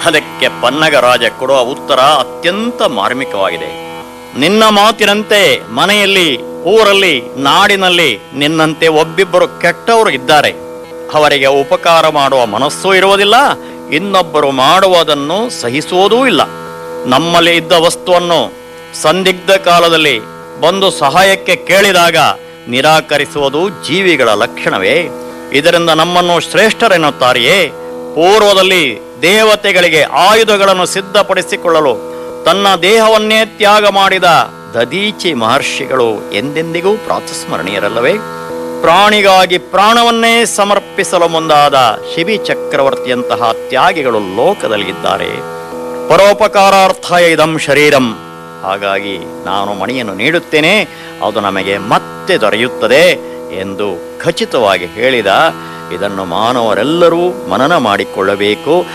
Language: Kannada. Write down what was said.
ಅದಕ್ಕೆ ಪನ್ನಗರಾಜ ಕೊಡುವ ಉತ್ತರ ಅತ್ಯಂತ ಮಾರ್ಮಿಕವಾಗಿದೆ ನಿನ್ನ ಮಾತಿನಂತೆ ಮನೆಯಲ್ಲಿ ಊರಲ್ಲಿ ನಾಡಿನಲ್ಲಿ ನಿನ್ನಂತೆ ಒಬ್ಬಿಬ್ಬರು ಕೆಟ್ಟವರು ಇದ್ದಾರೆ ಅವರಿಗೆ ಉಪಕಾರ ಮಾಡುವ ಮನಸ್ಸೂ ಇರುವುದಿಲ್ಲ ಇನ್ನೊಬ್ಬರು ಮಾಡುವುದನ್ನು ಸಹಿಸುವುದೂ ಇಲ್ಲ ನಮ್ಮಲ್ಲಿ ಇದ್ದ ವಸ್ತುವನ್ನು ಸಂದಿಗ್ಧ ಕಾಲದಲ್ಲಿ ಬಂದು ಸಹಾಯಕ್ಕೆ ಕೇಳಿದಾಗ ನಿರಾಕರಿಸುವುದು ಜೀವಿಗಳ ಲಕ್ಷಣವೇ ಇದರಿಂದ ನಮ್ಮನ್ನು ಶ್ರೇಷ್ಠರೆನ್ನುತ್ತಾರೆಯೇ ಪೂರ್ವದಲ್ಲಿ ದೇವತೆಗಳಿಗೆ ಆಯುಧಗಳನ್ನು ಸಿದ್ಧಪಡಿಸಿಕೊಳ್ಳಲು ತನ್ನ ದೇಹವನ್ನೇ ತ್ಯಾಗ ಮಾಡಿದ ದದೀಚಿ ಮಹರ್ಷಿಗಳು ಎಂದೆಂದಿಗೂ ಪ್ರಾತಸ್ಮರಣೀಯರಲ್ಲವೇ ಪ್ರಾಣಿಗಾಗಿ ಪ್ರಾಣವನ್ನೇ ಸಮರ್ಪಿಸಲು ಮುಂದಾದ ಶಿಬಿ ಚಕ್ರವರ್ತಿಯಂತಹ ತ್ಯಾಗಿಗಳು ಲೋಕದಲ್ಲಿ ಇದ್ದಾರೆ ಪರೋಪಕಾರಾರ್ಥ ಇದಂ ಶರೀರಂ ಹಾಗಾಗಿ ನಾನು ಮಣಿಯನ್ನು ನೀಡುತ್ತೇನೆ ಅದು ನಮಗೆ ಮತ್ತೆ ದೊರೆಯುತ್ತದೆ ಎಂದು ಖಚಿತವಾಗಿ ಹೇಳಿದ ಇದನ್ನು ಮಾನವರೆಲ್ಲರೂ ಮನನ ಮಾಡಿಕೊಳ್ಳಬೇಕು